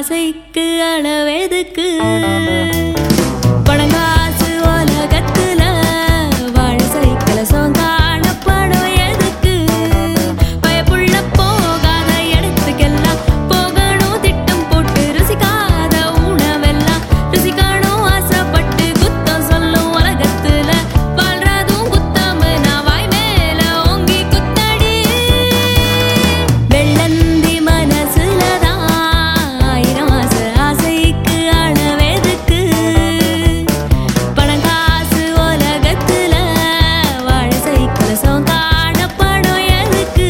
ஆசைக்கு அளவெதுக்கு பணங்காசு உலகத்துல வாழ சைக்கிள சோங்காணப்படும் எதுக்கு பயப்புள்ள போகாத இடத்துக்கெல்லாம் போகணும் திட்டம் போட்டு ருசிக்காத உணவெல்லாம் ருசிக்கணும் ஆசைப்பட்டு குத்தம் சொல்லும் உலகத்துல வாழ்றதும் குத்தம் நான் வாய் மேல ஓங்கி குத்தடி வெள்ளந்தி மனசுலதான் ஆயிரம் ஆசை ஆசைக்கு அளவெதுக்கு பணங்காசு உலகத்துல வாழ சைக்கிள சோங்காணப்படும் எதுக்கு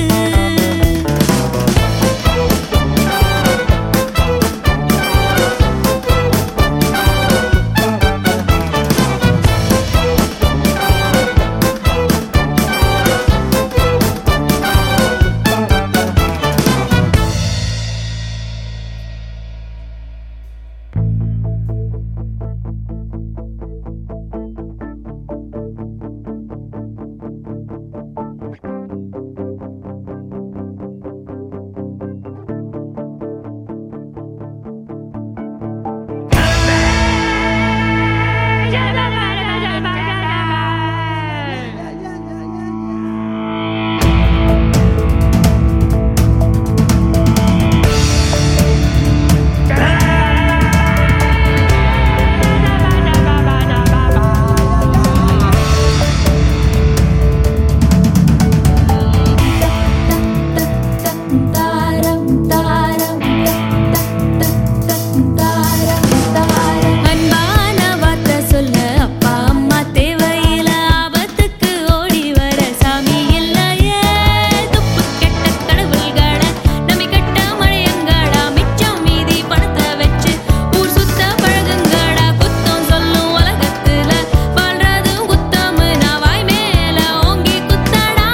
அன்பான வார்த்தை சொல்ல அப்பா அம்மா தேவையில்ல ஆபத்துக்கு ஓடி வர சாமி இல்லையே துப்பு கெட்ட கடவுள்களை நம்பி கட்ட மழையங்காடா மிச்சம் மீதி பணத்தை வச்சு ஊர் சுத்த பழகுங்கடா குத்தம் சொல்லும் உலகத்துல வாழ்றதும் குத்தம் நான் வாய் மேல ஓங்கி குத்தடா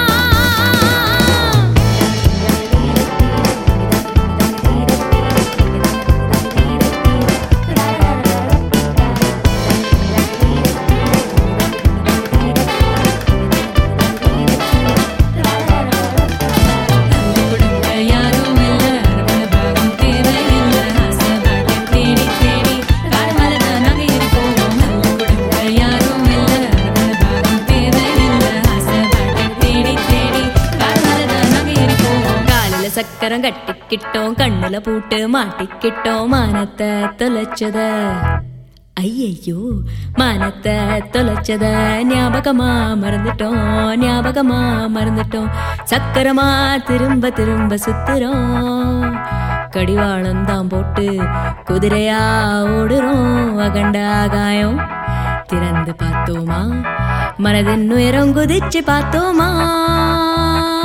கொடுக்க யாரும் இல்ல அரவணபாகம் தேவையில்ல ஆசைப்பாட்டு தேடி தேடி காரமலர நகை இருக்கோம் நல்ல கொடுக்க யாரும் இல்ல அரவணபாகம் தேவையில்ல ஆசைப்பாட்டு தேடி தேடி காரமலர நகை இருக்கோம் காலில சக்கரம் கட்டிக்கிட்டோம் கண்ணுல பூட்டு மாட்டிக்கிட்டோம் மானத்தை தொலைச்சத ஐயையோ மானத்தை தொலைச்சத ஞாபகமா மறந்துட்டோம் ஞாபகமா மறந்துட்டோம் சக்கரமா திரும்ப திரும்ப சுத்துறோம் கடிவாளம் தான் போட்டு குதிரையா ஓடுறோம் அகண்ட ஆகாயம் திறந்து பார்த்தோமா மனதின் உயரம் குதிச்சு பார்த்தோமா